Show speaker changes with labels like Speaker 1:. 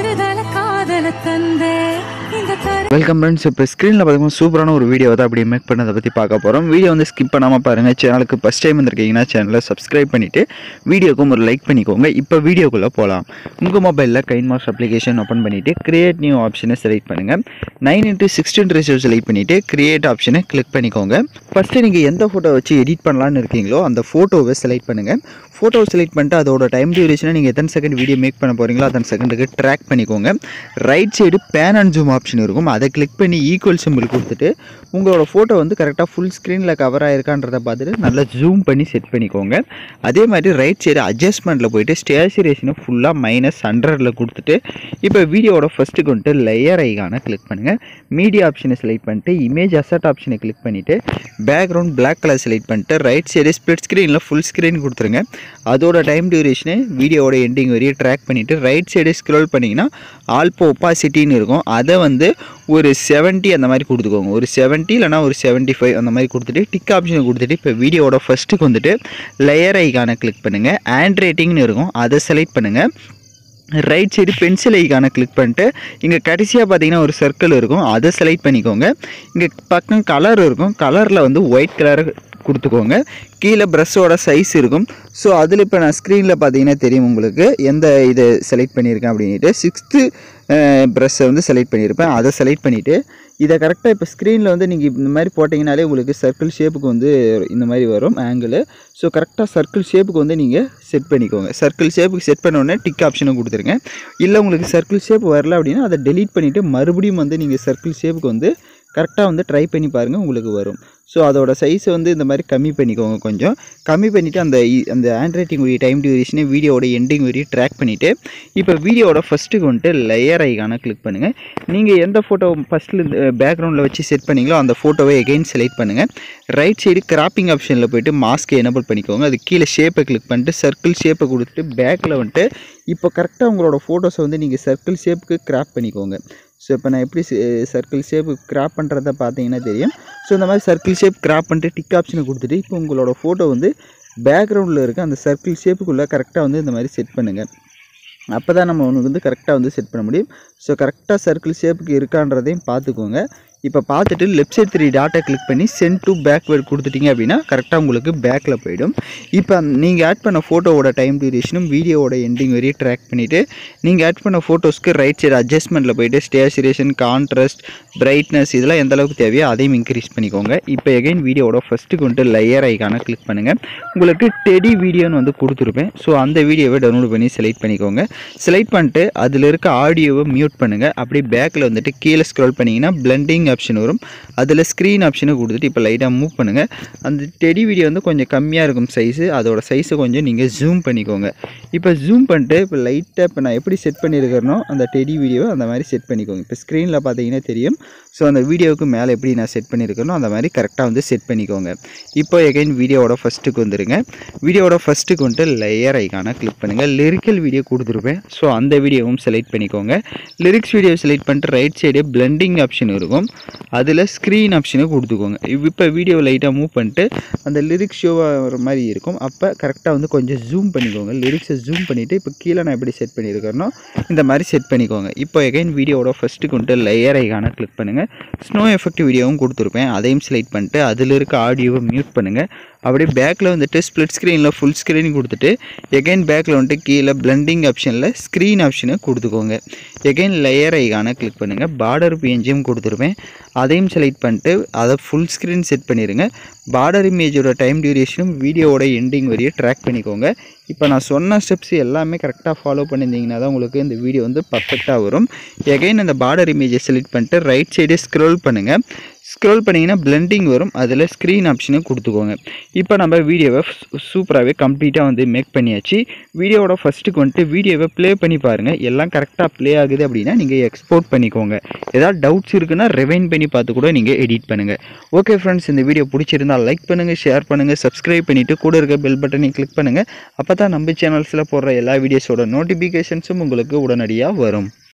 Speaker 1: தருதல காதல தந்தே இந்த தரு
Speaker 2: வெல்கம் ஃப்ரெண்ட்ஸ் இப்போ ஸ்க்ரீனில் பார்த்தீங்கன்னா சூப்பரான ஒரு வீடியோ தான் அப்படி மேக் பண்ணதை பற்றி பார்க்க போகிறோம் வீடியோ வந்து ஸ்கிப் பண்ணாமல் பாருங்கள் சேனலுக்கு ஃபஸ்ட் டைம் வந்திருக்கீங்கன்னா சேனலை சப்ஸ்கிரைப் பண்ணிவிட்டு வீடியோக்கும் ஒரு லைக் பண்ணிக்கோங்க இப்போ வீடியோக்குள்ளே போகலாம் உங்கள் மொபைலில் கைன் மாஸ்டர் அப்ளிகேஷன் ஓப்பன் பண்ணிவிட்டு கிரியேட் நியூ ஆப்ஷனை செலக்ட் பண்ணுங்கள் nine into sixteen ratio select பண்ணிவிட்டு கிரியேட் ஆப்ஷனை கிளிக் பண்ணிக்கோங்க ஃபஸ்ட்டு நீங்கள் எந்த ஃபோட்டோ வச்சு எடிட் பண்ணலான்னு இருக்கீங்களோ அந்த ஃபோட்டோவை செலக்ட் பண்ணுங்கள் ஃபோட்டோ செலக்ட் பண்ணிட்டு அதோட டைம் டியூரேஷனை நீங்கள் எத்தனை செகண்ட் வீடியோ மேக் பண்ண போகிறீங்களோ அத்தனை செகண்டுக்கு ட்ராக் பண்ணிக்கோங்க right side pan and zoom option இருக்கும் அதை கிளிக் பண்ணி ஈக்குவல் சிம்பிள் கொடுத்துட்டு உங்களோட ஃபோட்டோ வந்து கரெக்டாக ஃபுல் ஸ்க்ரீனில் கவர் ஆயிருக்கான்றதை பார்த்துட்டு நல்லா ஜூம் பண்ணி செட் பண்ணிக்கோங்க அதே மாதிரி ரைட் சைடு அட்ஜஸ்ட்மெண்ட்டில் போயிட்டு ஸ்டேச்சுரேஷனை ஃபுல்லாக மைனஸ் ஹண்ட்ரடில் கொடுத்துட்டு இப்போ வீடியோவோட ஃபஸ்ட்டுக்கு வந்துட்டு லேயர் ஐகானை கிளிக் பண்ணுங்கள் மீடியா ஆப்ஷனை செலக்ட் பண்ணிட்டு இமேஜ் அசட் ஆப்ஷனை கிளிக் பண்ணிவிட்டு பேக்ரவுண்ட் Black கலர் செலக்ட் பண்ணிட்டு ரைட் சைடு ஸ்ப்ளிட் ஸ்க்ரீனில் ஃபுல் ஸ்க்ரீன் கொடுத்துருங்க அதோட டைம் டியூரேஷனை வீடியோவோட எண்டிங் வரையும் ட்ராக் பண்ணிவிட்டு ரைட் சைடு ஸ்க்ரோல் பண்ணிங்கன்னா ஆல்போ ஒப்பாசிட்டின்னு இருக்கும் அதை வந்து ஒரு 70 அந்த மாதிரி கொடுத்துக்கோங்க ஒரு 70 இல்லைனா ஒரு 75 ஃபைவ் அந்த மாதிரி கொடுத்துட்டு டிக் ஆப்ஷனை கொடுத்துட்டு இப்போ வீடியோவோட ஃபஸ்ட்டுக்கு வந்துட்டு லேயர் ஐகானை கிளிக் பண்ணுங்கள் ஹேண்ட் ரேட்டிங்னு இருக்கும் அதை செலக்ட் பண்ணுங்கள் ரைட் சைடு பென்சில் ஐக்கானை கிளிக் பண்ணிட்டு இங்கே கடைசியாக பார்த்தீங்கன்னா ஒரு சர்க்கிள் இருக்கும் அதை செலக்ட் பண்ணிக்கோங்க இங்கே பக்கம் கலர் இருக்கும் கலரில் வந்து ஒயிட் கலர் கொடுத்துக்கோங்க கீழே ப்ரஷ்ஷோட சைஸ் இருக்கும் ஸோ அதில் இப்போ நான் ஸ்க்ரீனில் பார்த்தீங்கன்னா தெரியும் உங்களுக்கு எந்த இதை செலக்ட் பண்ணியிருக்கேன் அப்படின்ட்டு சிக்ஸ்த்து ப்ரஷ்ஷை வந்து செலக்ட் பண்ணியிருப்பேன் அதை செலக்ட் பண்ணிவிட்டு இதை கரெக்டாக இப்போ ஸ்க்ரீனில் வந்து நீங்கள் இந்த மாதிரி போட்டிங்கனாலே உங்களுக்கு சர்க்கிள் ஷேப்புக்கு வந்து இந்த மாதிரி வரும் ஆங்கிள் ஸோ கரெக்டாக சர்க்கிள் ஷேப்புக்கு வந்து நீங்கள் செட் பண்ணிக்கோங்க சர்க்கிள் ஷேப்புக்கு செட் பண்ண உடனே டிக் ஆப்ஷனை கொடுத்துருங்க இல்லை உங்களுக்கு சர்க்கிள் ஷேப் வரல அப்படின்னா அதை டெலீட் பண்ணிவிட்டு மறுபடியும் வந்து நீங்கள் சர்க்கிள் ஷேப்புக்கு வந்து கரெக்டாக வந்து ட்ரை பண்ணி பாருங்கள் உங்களுக்கு வரும் ஸோ அதோட சைஸை வந்து இந்த மாதிரி கம்மி பண்ணிக்கோங்க கொஞ்சம் கம்மி பண்ணிவிட்டு அந்த இ- அந்த ஹேண்ட் ரைட்டிங் உடைய டைம் டியூரேஷனை வீடியோவோட எண்டிங் வரையும் ட்ராக் பண்ணிவிட்டு இப்போ வீடியோவோட ஃபஸ்ட்டுக்கு வந்துட்டு லேயர் ஐகானை கிளிக் பண்ணுங்கள் நீங்கள் எந்த ஃபோட்டோ ஃபஸ்ட்டில் பேக்ரவுண்டில் வச்சு செட் பண்ணீங்களோ அந்த ஃபோட்டோவை எகைன் செலக்ட் பண்ணுங்கள் ரைட் சைடு கிராப்பிங் ஆப்ஷனில் போயிட்டு மாஸ்க்கை எனபிள் பண்ணிக்கோங்க அது கீழே ஷேப்பை கிளிக் பண்ணிட்டு சர்க்கிள் ஷேப்பை கொடுத்துட்டு பேக்கில் வந்துட்டு இப்போ கரெக்டாக உங்களோட ஃபோட்டோஸை வந்து நீங்கள் சர்க்கிள் ஷேப்புக்கு கிராப் பண்ணிக்கோங்க ஸோ இப்போ நான் எப்படி சர்க்கிள் ஷேப் கிராப் பண்ணுறத பார்த்தீங்கன்னா தெரியும் ஸோ இந்த மாதிரி சர்க்கிள் ஷேப் கிராப் பண்ணிட்டு டிக் ஆப்ஷனை கொடுத்துட்டு இப்போ உங்களோட ஃபோட்டோ வந்து பேக்ரவுண்டில் இருக்க அந்த சர்க்கிள் ஷேப்புக்குள்ளே கரெக்டாக வந்து இந்த மாதிரி செட் பண்ணுங்கள் அப்போ தான் நம்ம உனக்கு வந்து கரெக்டாக வந்து செட் பண்ண முடியும் ஸோ கரெக்டாக சர்க்கிள் ஷேப்புக்கு இருக்கான்றதையும் பார்த்துக்கோங்க இப்போ பார்த்துட்டு லெஃப்ட் சைட் த்ரீ டாட்டை கிளிக் பண்ணி சென்ட் டு பேக்வேர்ட் கொடுத்துட்டீங்க அப்படின்னா கரெக்டாக உங்களுக்கு பேக்கில் போயிடும் இப்போ நீங்கள் ஆட் பண்ண ஃபோட்டோவோட டைம் டியூரேஷனும் வீடியோவோட எண்டிங் வரையும் ட்ராக் பண்ணிவிட்டு நீங்கள் ஆட் பண்ண ஃபோட்டோஸ்க்கு ரைட் சைடு அட்ஜஸ்ட்மெண்ட்டில் போயிட்டு ஸ்டேச்சுரேஷன் கான்ட்ராஸ்ட் பிரைட்னஸ் இதெல்லாம் எந்த அளவுக்கு தேவையோ அதையும் இன்க்ரீஸ் பண்ணிக்கோங்க இப்போ எகைன் வீடியோவோட ஃபஸ்ட்டுக்கு வந்துட்டு லேயர் ஐக்கான கிளிக் பண்ணுங்கள் உங்களுக்கு டெடி வீடியோன்னு வந்து கொடுத்துருப்பேன் ஸோ அந்த வீடியோவை டவுன்லோட் பண்ணி செலக்ட் பண்ணிக்கோங்க செலக்ட் பண்ணிட்டு அதில் இருக்க ஆடியோவை மியூட் பண்ணுங்கள் அப்படியே பேக்கில் வந்துட்டு கீழே ஸ்க்ரோல் பண்ணிங்கன்னா பிளெண்டிங் ஆப்ஷன் வரும் அதில் ஸ்க்ரீன் ஆப்ஷனை கொடுத்துட்டு இப்போ லைட்டாக மூவ் பண்ணுங்கள் அந்த டெடி வீடியோ வந்து கொஞ்சம் கம்மியாக இருக்கும் சைஸு அதோட சைஸை கொஞ்சம் நீங்கள் ஜூம் பண்ணிக்கோங்க இப்போ ஜூம் பண்ணிட்டு இப்போ லைட்டாக இப்போ நான் எப்படி செட் பண்ணியிருக்கிறனோ அந்த டெடி வீடியோவை அந்த மாதிரி செட் பண்ணிக்கோங்க இப்போ ஸ்க்ரீனில் பார்த்தீங்கன்னா தெரியும் ஸோ அந்த வீடியோவுக்கு மேலே எப்படி நான் செட் பண்ணியிருக்கேனோ அந்த மாதிரி கரெக்டாக வந்து செட் பண்ணிக்கோங்க இப்போ எகைன் வீடியோவோட ஃபஸ்ட்டுக்கு வந்துருங்க வீடியோவோட ஃபஸ்ட்டுக்கு வந்துட்டு லேயர் ஐக்கான கிளிக் பண்ணுங்கள் லிரிக்கல் வீடியோ கொடுத்துருப்பேன் ஸோ அந்த வீடியோவும் செலக்ட் பண்ணிக்கோங்க லிரிக்ஸ் வீடியோ செலக்ட் பண்ணிட்டு ரைட் சைடு பிளெண்டிங் ஆப்ஷன் இருக்கும் அதில் ஸ்க்ரீன் ஆப்ஷனை கொடுத்துக்கோங்க இப்போ வீடியோ லைட்டாக மூவ் பண்ணிட்டு அந்த லிரிக்ஸ் ஷோவாக வர மாதிரி இருக்கும் அப்போ கரெக்டாக வந்து கொஞ்சம் ஜூம் பண்ணிக்கோங்க லிரிக்ஸை ஜூம் பண்ணிவிட்டு இப்போ கீழே நான் எப்படி செட் பண்ணியிருக்கேனோ இந்த மாதிரி செட் பண்ணிக்கோங்க இப்போ எகைன் வீடியோவோட ஃபஸ்ட்டுக்கு வந்துட்டு லேயர் ஐக்கான கிளிக் பண்ணுங்கள் ஸ்னோ எஃபெக்ட் வீடியோவும் கொடுத்துருப்பேன் அதையும் செலக்ட் பண்ணிட்டு அதில் இருக்க ஆடியோவை மியூட் பண்ணுங்கள் அப்படியே பேக்கில் வந்துட்டு ஸ்ப்ளிட் ஸ்க்ரீனில் ஃபுல் ஸ்க்ரீன் கொடுத்துட்டு எகைன் பேக்கில் வந்துட்டு கீழே பிளெண்டிங் ஆப்ஷனில் ஸ்க்ரீன் ஆப்ஷனை கொடுத்துக்கோங்க எகைன் லேயர் ஐக்கான கிளிக் பண்ணுங்கள் பார்டர் பிஎன்ஜியும் கொடுத்துருப்பேன் அதையும் செலக்ட் பண்ணிட்டு அதை ஃபுல் ஸ்க்ரீன் செட் பண்ணிடுங்க பார்டர் இமேஜோட டைம் டியூரேஷனும் வீடியோவோட எண்டிங் வரையும் ட்ராக் பண்ணிக்கோங்க இப்போ நான் சொன்ன ஸ்டெப்ஸ் எல்லாமே கரெக்டாக ஃபாலோ பண்ணியிருந்தீங்கன்னா தான் உங்களுக்கு இந்த வீடியோ வந்து பர்ஃபெக்டாக வரும் எகைன் அந்த பார்டர் இமேஜை செலக்ட் பண்ணிட்டு ரைட் சைடு ஸ்க்ரோல் பண்ணுங்கள் ஸ்க்ரோல் பண்ணிங்கன்னா பிளெண்டிங் வரும் அதில் ஸ்க்ரீன் ஆப்ஷனை கொடுத்துக்கோங்க இப்போ நம்ம வீடியோவை சூப்பராகவே கம்ப்ளீட்டாக வந்து மேக் பண்ணியாச்சு வீடியோவோட ஃபஸ்ட்டுக்கு வந்துட்டு வீடியோவை ப்ளே பண்ணி பாருங்கள் எல்லாம் கரெக்டாக ப்ளே ஆகுது அப்படின்னா நீங்கள் எக்ஸ்போர்ட் பண்ணிக்கோங்க ஏதாவது டவுட்ஸ் இருக்குன்னா ரிவைன் பண்ணி பார்த்து கூட நீங்கள் எடிட் பண்ணுங்கள் ஓகே ஃப்ரெண்ட்ஸ் இந்த வீடியோ பிடிச்சிருந்தால் லைக் பண்ணுங்கள் ஷேர் பண்ணுங்கள் சப்ஸ்கிரைப் பண்ணிவிட்டு கூட இருக்க பெல் பட்டனையும் கிளிக் பண்ணுங்கள் அப்போ தான் நம்ம சேனல்ஸில் போடுற எல்லா வீடியோஸோட நோட்டிஃபிகேஷன்ஸும் உங்களுக்கு உடனடியாக வரும்